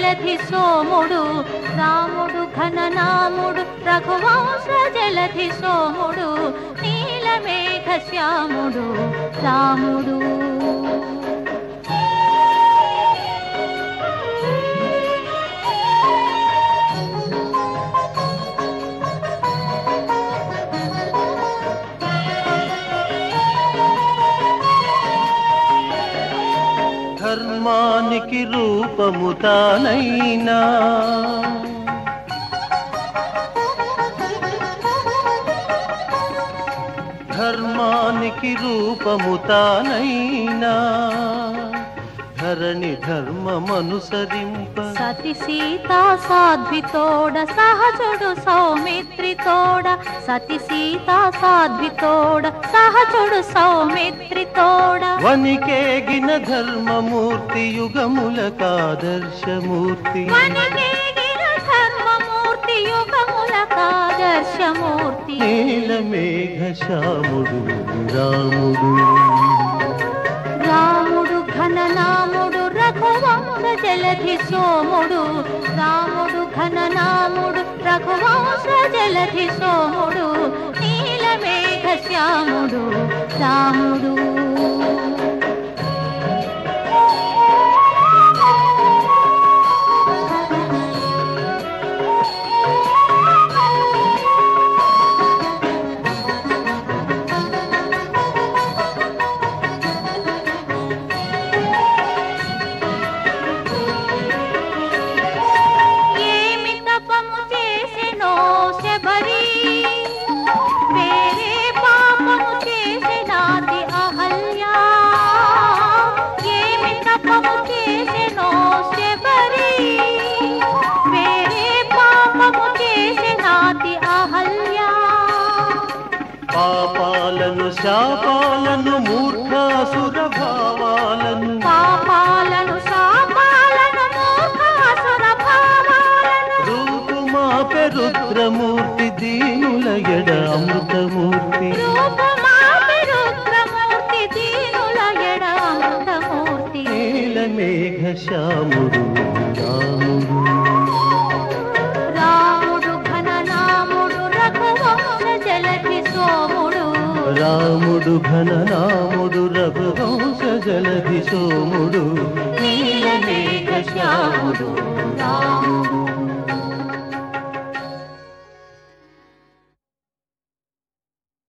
జలధి సోముడు రాముడు ఘననాముడు రఘువంశ జలధి సోముడు నీలమేఘ శ్యాముడు రాముడు ధర్మానికి రూపము తానైనా ధర్మానికి రూపము తానైనా ధరణి ధర్మమనుసరింప సతి సీతా సాధ్వితోడ సహజుడు సౌమిత్రితోడ సతి సీతా సాధ్వితోడ సహజుడు సౌమిత్రితోడ వనికేగిన ధర్మమూర్తి యుగములకాదర్శమూర్తి వనికేగిన ధర్మమూర్తి యుగములకాదర్శమూర్తి నీలమేఘ శ్యాముడు రాముడు రాముడు ఘననాముడు రఘువంశ జలధి సోముడు రాముడు ఘననాముడు రఘువంశ జలధి సోముడు నీలమేఘ శ్యాముడు రాముడు ఏమి తపము చేసెనో శబరి వేరే పాపము చేసినాది అహల్య ఏమి తపము చేసెనో శబరి వేరే పాపము చేసినాది అహల్య పాపాలను శాపాలను మూర్ఖాసుర భావాలను పాపాలను శాపాలను మూర్ఖాసుర భావాలను రూపుమాపె రుద్రమూర్తి దీనుల ఎడ అమృతమూర్తి రూపమాపి రుద్రమూర్తి దీనుల ఎడ అమృతమూర్తి నీలమేఘ శ్యాముడు రాముడు రాముడు ఘననాముడు రఘువంశ జలధి సోముడు రాముడు ఘననాముడు రఘువంశ జలధి సోముడు నీలమేఘ శ్యాముడు రాముడు